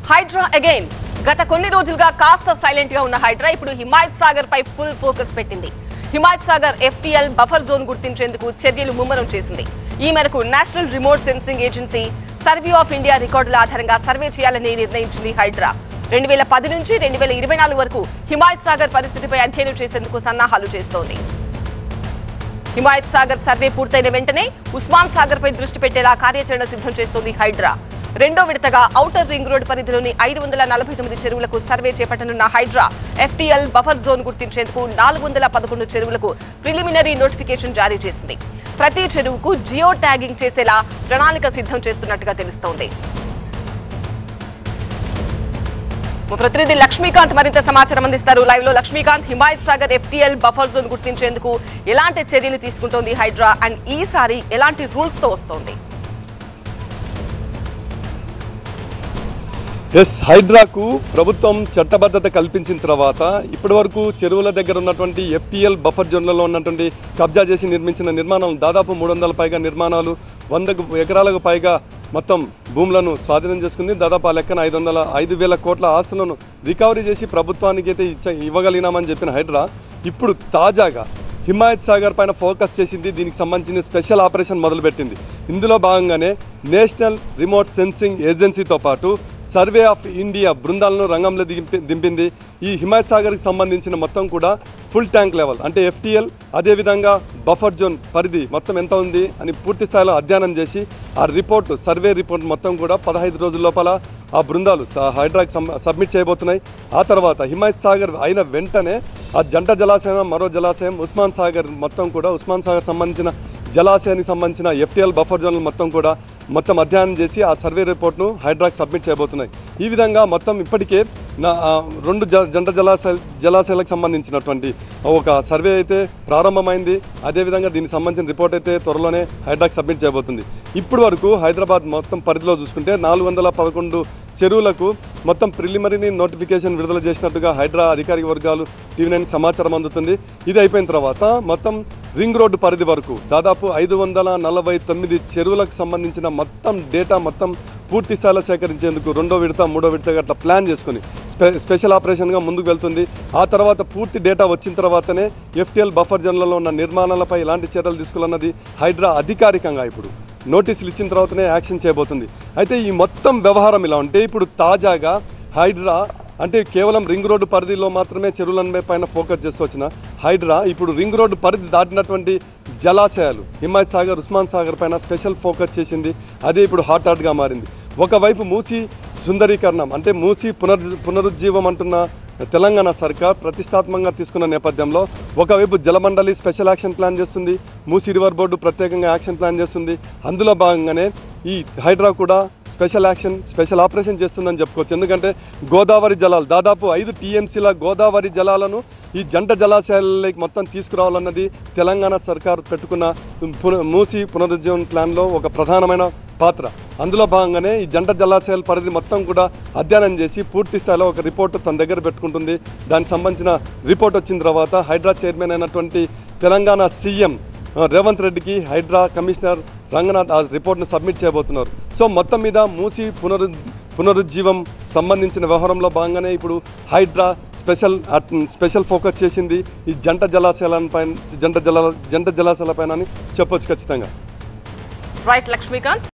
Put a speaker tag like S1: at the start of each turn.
S1: Hydraa again గత కొన్ని రోజులుగా కాస్త సైలెంట్ గా ఉన్న హైడ్రా ఇప్పుడు హిమాయత్ సాగర్ పై ఫుల్ ఫోకస్ పెట్టింది Himayat Sagar FTL buffer zone గుర్తించేందుకు చర్యలు ముమ్మరం చేసింది ఈ మేరకు national remote sensing agency survey of India రికార్డుల ఆధారంగా సర్వే చేయాలని నిర్ణయించింది హైడ్రా రెండు వేల పది నుంచి రెండు వేల ఇరవై నాలుగు వరకు హిమాయత్ సాగర్ పరిస్థితిపై అధ్యయనం చేసేందుకు సన్నాహాలు చేస్తోంది హిమాయత్ సాగర్ సర్వే పూర్తయిన వెంటనే ఉస్మాన్ సాగర్ పై దృష్టి పెట్టేలా కార్యాచరణ సిద్ధం చేస్తోంది హైడ్రా రెండో విడతగా ఔటర్ రింగ్ రోడ్ పరిధిలోని ఐదు వందల నలభై తొమ్మిది చెరువులకు సర్వే చేపట్టనున్న హైడ్రా ఎఫ్టీఎల్ బఫర్ జోన్ గుర్తించేందుకు నాలుగు వందల పదకొండు చెరువులకు ప్రిలిమినరీ నోటిఫికేషన్ జారీ చేసింది ప్రతి చెరువుకు జియో ట్యాగింగ్ చేసేలా ప్రణాళిక సిద్ధం చేస్తున్నట్టుగా తెలుస్తోంది మా ప్రతినిధి లక్ష్మీకాంత్ మరింత సమాచారం అందిస్తారు లైవ్ లో Lakshmikant Himayat Sagar FTL buffer zone గుర్తించేందుకు ఎలాంటి చర్యలు తీసుకుంటోంది హైడ్రా అండ్ ఈసారి ఎలాంటి రూల్స్ తో వస్తోంది
S2: ఎస్ హైడ్రాకు ప్రభుత్వం చట్టబద్ధత కల్పించిన తర్వాత ఇప్పటి వరకు చెరువుల దగ్గర ఉన్నటువంటి ఎఫ్టీఎల్ బఫర్ జోన్లలో ఉన్నటువంటి కబ్జా చేసి నిర్మించిన నిర్మాణాలు దాదాపు మూడు వందల పైగా నిర్మాణాలు వందకు ఎకరాలకు పైగా మొత్తం భూములను స్వాధీనం చేసుకుంది దాదాపు ఆ లెక్కన ఐదు వందల ఐదు వేల కోట్ల ఆస్తులను రికవరీ చేసి ప్రభుత్వానికి అయితే ఇచ్చ ఇవ్వగలిగినామని చెప్పిన హైడ్రా ఇప్పుడు తాజాగా హిమాయత్ సాగర్ పైన ఫోకస్ చేసింది దీనికి సంబంధించిన స్పెషల్ ఆపరేషన్ మొదలుపెట్టింది ఇందులో భాగంగానే నేషనల్ రిమోట్ సెన్సింగ్ ఏజెన్సీతో పాటు సర్వే ఆఫ్ ఇండియా బృందాలను రంగంలో దింపి దింపింది ఈ హిమాయత్ సాగర్కి సంబంధించిన మొత్తం కూడా ఫుల్ ట్యాంక్ లెవెల్ అంటే ఎఫ్టీఎల్ అదేవిధంగా బఫర్ జోన్ పరిధి మొత్తం ఎంత ఉంది అని పూర్తి స్థాయిలో అధ్యయనం చేసి ఆ రిపోర్ట్ సర్వే రిపోర్ట్ మొత్తం కూడా పదహైదు రోజుల లోపల ఆ బృందాలు స- హైడ్రాకి సమ్- సబ్మిట్ చేయబోతున్నాయి ఆ తర్వాత హిమాయత్ సాగర్ అయిన వెంటనే ఆ జంట జలాశయం మరో జలాశయం ఉస్మాన్ సాగర్ మొత్తం కూడా ఉస్మాన్ సాగర్ సంబంధించిన జలాశయానికి సంబంధించిన ఎఫ్టీఎల్ బఫర్ జోన్లు మొత్తం కూడా మొత్తం అధ్యయనం చేసి ఆ సర్వే రిపోర్ట్ను హైడ్రాకి సబ్మిట్ చేయబోతున్నాయి ఈ విధంగా మొత్తం ఇప్పటికే నా ఆ, రెండు జ జంట జలాశయ జలాశయాలకు సంబంధించినటువంటి ఒక సర్వే అయితే ప్రారంభమైంది అదేవిధంగా దీనికి సంబంధించిన రిపోర్ట్ అయితే త్వరలోనే హైడ్రాకి సబ్మిట్ చేయబోతుంది ఇప్పటి వరకు హైదరాబాద్ మొత్తం పరిధిలో చూసుకుంటే నాలుగు వందల పదకొండు చెరువులకు మొత్తం ప్రిలిమినరీ నోటిఫికేషన్ విడుదల చేసినట్టుగా హైడ్రా అధికారిక వర్గాలు టీవీ నైన్ సమాచారం అందుతుంది ఇది అయిపోయిన తర్వాత మొత్తం రింగ్ రోడ్డు పరిధి వరకు దాదాపు ఐదు వందల నలభై తొమ్మిది చెరువులకు సంబంధించిన మొత్తం డేటా మొత్తం పూర్తి స్థాయిలో సేకరించేందుకు రెండో విడత మూడో విడత అట్లా ప్లాన్ చేసుకుని స్పె స్పెషల్ ఆపరేషన్గా ముందుకు వెళ్తుంది ఆ తర్వాత పూర్తి డేటా వచ్చిన తర్వాతనే ఎఫ్టీఎల్ బఫర్ జోన్లలో ఉన్న నిర్మాణాలపై ఎలాంటి చర్యలు తీసుకోవాలన్నది హైడ్రా అధికారికంగా ఇప్పుడు నోటీసులు ఇచ్చిన తర్వాతనే యాక్షన్ చేయబోతుంది అయితే ఈ మొత్తం వ్యవహారం ఇలా ఉంటే ఇప్పుడు తాజాగా హైడ్రా అంటే కేవలం రింగ్ రోడ్డు పరిధిలో మాత్రమే చెరువుల పైన ఫోకస్ చేస్తూ వచ్చిన హైడ్రా ఇప్పుడు రింగ్ రోడ్డు పరిధి దాటినటువంటి జలాశయాలు హిమాయత్ సాగర్ ఉస్మాన్ సాగర్ పైన స్పెషల్ ఫోకస్ చేసింది అదే ఇప్పుడు హాట్ హాట్గా మారింది ఒకవైపు మూసి సుందరీకరణం అంటే మూసి పునర్ పునరుజ్జీవం అంటున్న తెలంగాణ సర్కార్ ప్రతిష్టాత్మకంగా తీసుకున్న నేపథ్యంలో ఒకవైపు జలమండలి స్పెషల్ యాక్షన్ ప్లాన్ చేస్తుంది మూసి రివర్ బోర్డు ప్రత్యేకంగా యాక్షన్ ప్లాన్ చేస్తుంది అందులో భాగంగానే ఈ హైడ్రా కూడా స్పెషల్ యాక్షన్ స్పెషల్ ఆపరేషన్ చేస్తుందని చెప్పుకోవచ్చు ఎందుకంటే గోదావరి జలాలు దాదాపు ఐదు టీఎంసీల గోదావరి జలాలను ఈ జంట జలాశయాలకి మొత్తం తీసుకురావాలన్నది తెలంగాణ సర్కార్ పెట్టుకున్న పున- మూసి పునరుజ్జీవన ప్లాన్లో ఒక ప్రధానమైన పాత్ర అందులో భాగంగానే ఈ జంట జలాశయాల పరిధి మొత్తం కూడా అధ్యయనం చేసి పూర్తి స్థాయిలో ఒక రిపోర్ట్ తన దగ్గర పెట్టుకుంటుంది దానికి సంబంధించిన రిపోర్ట్ వచ్చిన తర్వాత హైడ్రా చైర్మన్ అయినటువంటి తెలంగాణ సీఎం ఆ, రేవంత్ రెడ్డికి హైడ్రా కమిషనర్ రంగనాథ్ ఆ రిపోర్ట్ను సబ్మిట్ చేయబోతున్నారు సో మొత్తం మీద మూసి పునరు పునరుజ్జీవం సంబంధించిన వ్యవహారంలో భాగంగానే ఇప్పుడు హైడ్రా స్పెషల్ అట్- స్పెషల్ ఫోకస్ చేసింది ఈ జంట జలాశయాలపైన జంట జల జంట జలాశయాలపైన అని చెప్పొచ్చు ఖచ్చితంగా
S1: రైట్ లక్ష్మీకాంత్